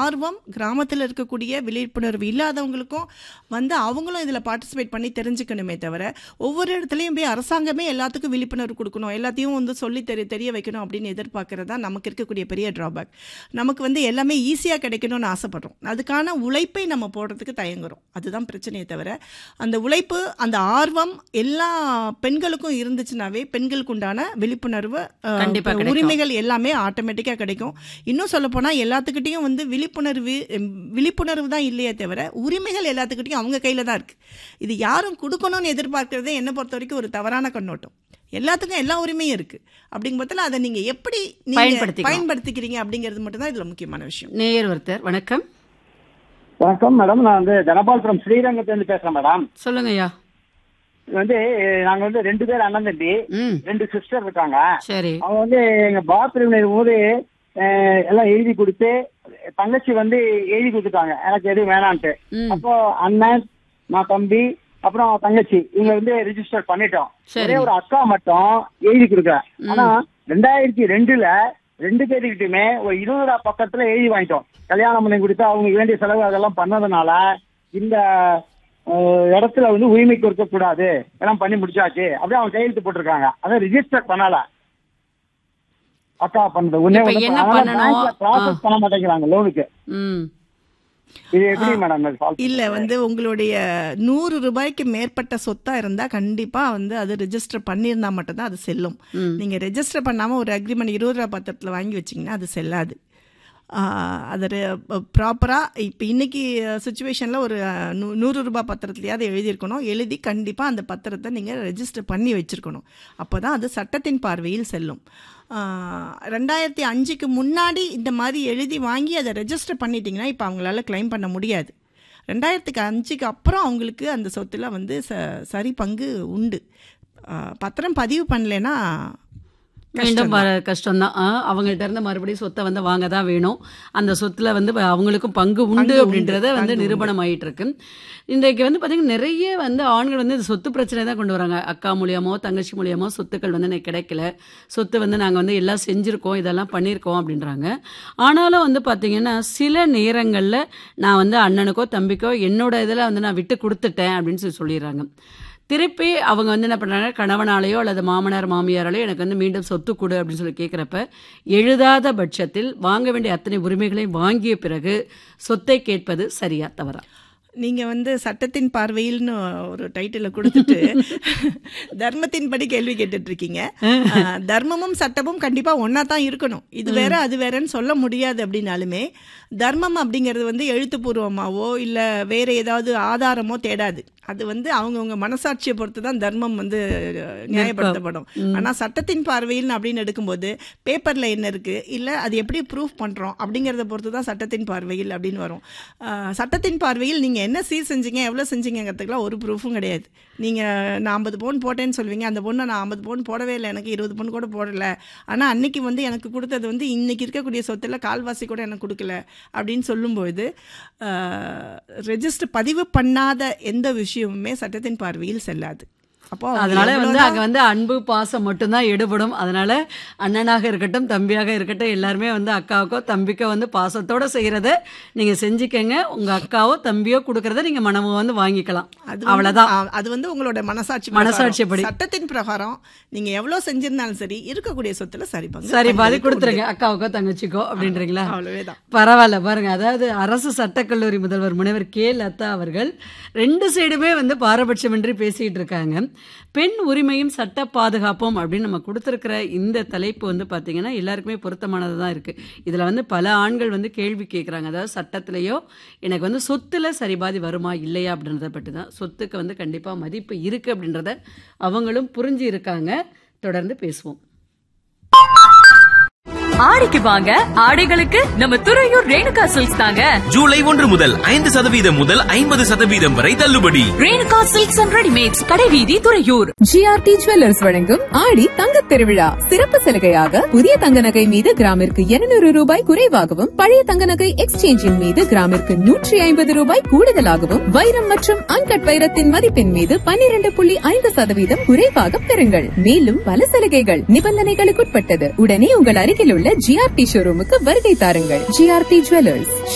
ஆர்வம் கிராமத்தில் இருக்கக்கூடிய விழிப்புணர்வு இல்லாதவங்களுக்கும் வந்து அவங்களும் இதில் பார்ட்டிசிபேட் பண்ணி தெரிஞ்சுக்கணுமே தவிர ஒவ்வொரு இடத்துலையும் போய் அரசாங்கமே எல்லாத்துக்கும் விழிப்புணர்வு கொடுக்கணும் எல்லாத்தையும் வந்து சொல்லி தெரிய தெரிய வைக்கணும் அப்படின்னு எதிர்பார்க்கறது தான் நமக்கு இருக்கக்கூடிய பெரிய ட்ராபேக் நமக்கு வந்து எல்லாமே ஈஸியாக கிடைக்கணும்னு ஆசைப்படுறோம் அதுக்கான உழைப்பை நம்ம போடுறதுக்கு தயங்குறோம் அதுதான் பிரச்சனையே தவிர அந்த உழைப்பு அந்த ஆர்வம் எல்லா பெண்களுக்கும் இருந்துச்சுனாவே பெண்களுக்கு உண்டான விழிப்புணர்வு அஹ், கண்டிப்பா கிடைக்கும். உரிமைகள் எல்லாமே ஆட்டோமேட்டிக்காக கிடைக்கும் இன்னும் சொல்ல போனால் எல்லாத்துக்கிட்டையும் வந்து விழிப்புணர்வு எம், விழிப்புணர்வு தான் இல்லையே தவிர உரிமைகள் எல்லாத்துக்கிட்டையும் அவங்க கையில் தான் இருக்குது இது யாரும் கொடுக்கணும்னு எதிர்பார்க்கறதே என்னை பொறுத்த வரைக்கும் ஒரு தவறான கண்ணோட்டம் எல்லாத்துக்கும் எல்லா உரிமையும் இருக்குது அப்படிங்கும் பட்சத்தில் அதை நீங்கள் எப்படி நீங்கள் பயன்படுத்திக்கணும். பயன்படுத்திக்கிறீங்க அப்படிங்கிறது மட்டும்தான் இதில் முக்கியமான விஷயம் நேயர் ஒருத்தர் வணக்கம் வணக்கம் மேடம் நான் வந்து தனபால்புரம் ஸ்ரீரங்கத்திலிருந்து பேசுறேன் மேடம் சொல்லுங்க ஐயா இது வந்து நாங்க வந்து ரெண்டு பேர் அண்ணன் தம்பி ம் ரெண்டு சிஸ்டர் இருக்காங்க சரி அவங்க வந்து எங்க பாத்ரூம் போது அஹ், எல்லாம் எழுதி கொடுத்து தங்கச்சி வந்து எழுதி கொடுத்துட்டாங்க எனக்கு எதுவும் வேணான்ட்டு ம். அப்போ அண்ணன் நான் தம்பி அப்புறம் தங்கச்சி இவங்க வந்து ரிஜிஸ்டர் பண்ணிட்டோம் சரி. ஒரே ஒரு அக்கா மட்டும் எழுதி கொடுக்க ஆனா ரெண்டாயிரத்தி ரெண்டுல ரெண்டு பேருக்கிட்டுமே ஒரு இருபது ரூபா பக்கத்துல எழுதி வாங்கிட்டோம் கல்யாணம் பண்ணி கொடுத்து அவங்க வேண்டிய செலவு அதெல்லாம் பண்ணதுனால இந்த அஹ், இடத்துல வந்து உரிமை கொடுக்க கூடாது எல்லாம் பண்ணி முடிச்சாச்சு அப்படியே அவங்க கையெழுத்து போட்டிருக்காங்க அதை ரிஜிஸ்டர் பண்ணல அக்கா பண்ணது உடனே இப்ப வந்து என்ன அதனால பண்ணணும்? பேங்க்ல ப்ராசஸ் பண்ண மாட்டேங்கிறாங்க லோனுக்கு ம் இது எப்படி மேடம் இது solve இல்லை பண்றது? வந்து உங்களுடைய நூறு ரூபாய்க்கு மேற்பட்ட சொத்தாக இருந்தால் கண்டிப்பாக வந்து அது ரெஜிஸ்டர் பண்ணியிருந்தா மட்டும்தான் அது செல்லும் ம். நீங்கள் ரெஜிஸ்டர் பண்ணாமல் ஒரு அக்ரிமெண்ட் இருபது ரூபா பத்திரத்தில் வாங்கி வச்சிங்கன்னா அது செல்லாது ஆஹ் அது ப்ராப்பராக இப்போ இன்னைக்கு சுச்சுவேஷனில் ஒரு அஹ், நூ நூறு ரூபாய் பத்திரத்துலையாவது எழுதியிருக்கணும் எழுதி கண்டிப்பாக அந்த பத்திரத்தை நீங்கள் ரெஜிஸ்டர் பண்ணி வச்சுருக்கணும் அப்போ தான் அது சட்டத்தின் பார்வையில் செல்லும் ஆஹ், ரெண்டாயிரத்தி அஞ்சுக்கு முன்னாடி இந்த மாதிரி எழுதி வாங்கி அதை ரெஜிஸ்டர் பண்ணிட்டீங்கன்னா இப்போ அவங்களால கிளைம் பண்ண முடியாது ரெண்டாயிரத்துக்கு அஞ்சுக்கு அப்புறம் அவங்களுக்கு அந்த சொத்துல வந்து ச சரி பங்கு உண்டு ஆஹ், பத்திரம் பதிவு பண்ணலைன்னா மீண்டும் வர கஷ்டம்தான் ஆ, அவங்கள்ட்ட இருந்து மறுபடியும் சொத்தை வந்து வாங்க தான் வேணும் அந்த சொத்துல வந்து வ- அவங்களுக்கும் பங்கு உண்டு பங்கு உண்டு, அப்படின்றத வந்து பங்கு உண்டு. நிரூபணம் ஆயிட்டு இருக்கு இன்றைக்கு வந்து பார்த்தீங்கன்னா நிறைய வந்து ஆண்கள் வந்து இந்த சொத்து பிரச்சனை தான் கொண்டு வராங்க அக்கா மூலியமோ தங்கச்சி மூலியமோ சொத்துக்கள் வந்து எனக்கு கிடைக்கல சொத்து வந்து நாங்கள் வந்து எல்லாம் செஞ்சுருக்கோம் இதெல்லாம் பண்ணியிருக்கோம் அப்படின்றாங்க ஆனாலும் வந்து பார்த்தீங்கன்னா சில நேரங்களில் நான் வந்து அண்ணனுக்கோ தம்பிக்கோ என்னோட இதில் வந்து நான் விட்டு கொடுத்துட்டேன் அப்படின்னு சொல்லி சொல்லிடுறாங்க திருப்பி அவங்க வந்து என்ன பண்ணுறாங்க கணவனாலேயோ அல்லது மாமனார் மாமியாராலேயோ எனக்கு வந்து மீண்டும் சொத்து கொடு அப்படின்னு சொல்லி கேட்குறப்ப எழுதாத பட்சத்தில் வாங்க வேண்டிய அத்தனை உரிமைகளையும் வாங்கிய பிறகு சொத்தை கேட்பது சரியா தவறா நீங்கள் வந்து சட்டத்தின் பார்வையில்னு ஒரு டைட்டிலை கொடுத்துட்டு தர்மத்தின்படி கேள்வி கேட்டுட்டு இருக்கீங்க ஆஹ், தர்மமும் சட்டமும் கண்டிப்பாக ஒன்றா தான் இருக்கணும் இது வேற அது வேறன்னு சொல்ல முடியாது அப்படின்னாலுமே தர்மம் அப்படிங்கிறது வந்து எழுத்துப்பூர்வமாவோ இல்லை வேற ஏதாவது ஆதாரமோ தேடாது அது வந்து அவங்கவுங்க மனசாட்சியை பொறுத்து தான் தர்மம் வந்து அஹ், நியாயப்படுத்தப்படும் ஆனால் சட்டத்தின் பார்வையில் அப்படின்னு எடுக்கும்போது பேப்பரில் என்ன இருக்குது இல்லை அது எப்படி ப்ரூஃப் பண்ணுறோம் அப்படிங்கிறத பொறுத்து தான் சட்டத்தின் பார்வையில் அப்படின்னு வரும் ஆஹ், சட்டத்தின் பார்வையில் நீங்கள் என்ன சீர் செஞ்சீங்க எவ்வளோ செஞ்சீங்கிறதுக்குலாம் ஒரு ப்ரூஃபும் கிடையாது நீங்கள் நான் ஐம்பது பவுன் போட்டேன்னு சொல்வீங்க அந்த பொண்ணை நான் ஐம்பது பவுன் போடவே இல்லை எனக்கு இருபது பவுன் கூட போடலை ஆனால் அன்னைக்கு வந்து எனக்கு கொடுத்தது வந்து இன்னைக்கு இருக்கக்கூடிய சொத்தில் கால்வாசி கூட எனக்கு கொடுக்கல அப்படின்னு சொல்லும்போது ரெஜிஸ்டர் பதிவு பண்ணாத எந்த விஷயமுமே சட்டத்தின் பார்வையில் செல்லாது அப்போ அவங்க அதனால வந்து எவ்வளவுதான் அங்க வந்து அன்பு பாசம் மட்டும்தான் எடுபடும் அதனால அண்ணனாக இருக்கட்டும் தம்பியாக இருக்கட்டும் எல்லாருமே வந்து அக்காவுக்கோ தம்பிக்கோ வந்து பாசத்தோட செய்யறத நீங்க செஞ்சுக்கங்க உங்க அக்காவோ தம்பியோ கொடுக்கறத நீங்க மனமும் வந்து வாங்கிக்கலாம் அது வந்து- அவ்வளவுதான் ஆ, அது வந்து உங்களோட மனசாட்சி மனசாட்சிப்படி. பிரகாரம். சட்டத்தின் பிரகாரம் நீங்க எவ்வளவு செஞ்சிருந்தாலும் சரி இருக்கக்கூடிய சொத்துல சரி பங்கு சரி பாதி பெண்களுக்கு கொடுத்துருங்க அக்காவுக்கோ தங்கச்சிக்கோ அப்படின்றீங்களா உண்டு. அவ்வளவேதான் பரவாயில்ல பாருங்க அதாவது அரசு சட்டக்கல்லூரி முதல்வர் முனைவர் கே லதா அவர்கள் ரெண்டு சைடுமே வந்து பாரபட்சமின்றி பேசிட்டு இருக்காங்க பெண் உரிமையும் சட்ட பாதுகாப்பும் அப்படின்னு நம்ம கொடுத்துருக்கிற இந்த தலைப்பு வந்து பார்த்தீங்கன்னா எல்லாருக்குமே பொருத்தமானது தான் இருக்கு இதுல வந்து பல ஆண்கள் வந்து கேள்வி கேட்குறாங்க அதாவது சட்டத்திலேயோ எனக்கு வந்து சொத்துல சரிபாதி வருமா இல்லையா அப்படின்றத பற்றி தான் சொத்துக்கு வந்து கண்டிப்பா மதிப்பு இருக்கு அப்படின்றத அவங்களும் புரிஞ்சு இருக்காங்க தொடர்ந்து பேசுவோம் ஆடிக்கு வாங்க ஆடைகளுக்கு நம்ம துறையூர் ரேணுகா சில்க்ஸ் தாங்க ஜூலை ஒன்று முதல் ஐந்து சதவீதம் முதல் ஐம்பது சதவீதம் வரை தள்ளுபடி ரேணுகா சில்க்ஸ் அண்ட் ரெடிமேட்ஸ் கடைவீதி துறையூர் ஜிஆர்டி ஜுவல்லர்ஸ் வழங்கும் ஆடி தங்கத் திருவிழா சிறப்பு சலுகையாக புதிய தங்க நகை மீது கிராமிற்கு 200 ரூபாய் குறைவாகவும் பழைய தங்க நகை எக்ஸ்சேஞ்சின் மீது கிராமிற்கு நூற்றி ஐம்பது ரூபாய் கூடுதலாகவும் வைரம் மற்றும் அன்கட் வைரத்தின் மதிப்பின் மீது 12.5% புள்ளி ஐந்து சதவீதம் குறைவாக பெறுங்கள் மேலும் பல சலுகைகள் நிபந்தனைகளுக்குட்பட்டது உடனே உங்கள் அருகில் உள்ள ஜிஆர்டி ஷோரூமுக்கு வருகை தாருங்கள் ஜிஆர்டி ஜுவல்லர்ஸ்